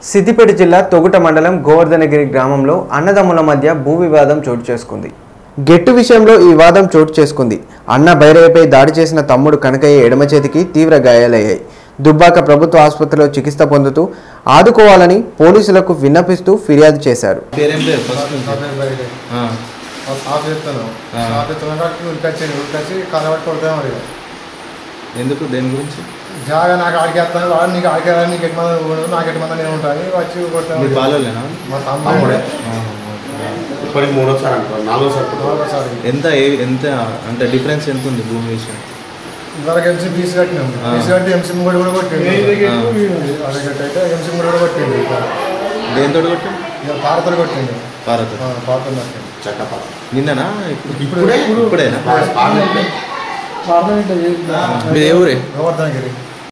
సిద్దిపేట జిల్లా తొగుట మండలం గోవర్ధనగిరి గ్రామంలో అన్నదమ్ముల మధ్య భూ వివాదం చోటు చేసుకుంది గెట్టు విషయంలో ఈ వాదం చోటు చేసుకుంది అన్న భైరవపై దాడి చేసిన తమ్ముడు కనకయ్య ఎడమ చేతికి తీవ్ర గాయాలయ్యాయి దుబ్బాక ప్రభుత్వ ఆసుపత్రిలో చికిత్స పొందుతూ ఆదుకోవాలని పోలీసులకు విన్నపిస్తూ ఫిర్యాదు చేశారు పేరేం పేరు ఫస్ట్ నుంచి నా పేరు బయటే ఆ, ఆఫ్ చేస్తాను ఆ. ఆఫ్ చేస్తాను కాబట్టి ఉరికొచ్చాను ఉరికొచ్చి కలబట్టి కొడతాం మరి ఎందుకు దేని గురించి జాగా నాకు ఆడికి వేస్తాను వాడు నీకు ఆడికి వెళ్ళాలి నీకు ఎటు మంది ఉండదు నాకు ఎటు మంది నేను ఉంటాను వచ్చి కొడతాను మీ బాలోలేనా మా తమ్ముడే ఇప్పటికి మూడోసారి అనుకో నాలుగోసారి అనుకో. నాలుగోసారి ఎంత ఏ- ఎంత అంటే డిఫరెన్స్ ఎంత ఉంది భూమి విషయం ఇవరకు ఎంసీ ఫీజు కట్టినాం ఆ. ఫీజు కట్టి ఎంసీ కూడా కూడా కొట్టిండు ఆ. అదే కట్టి అయితే ఎంసీ కూడా కూడా కొట్టిండు దేంతో కొట్టి ఇక పారతలు కొట్టిండు భారత్ పారతలు కొట్టిండు చట్టపా నిన్ననా ఇప్పుడు ఇప్పుడే ఇప్పుడేనా పార్లమెంట్ మీరు ఏ ఊరే గోవర్ధనగిరి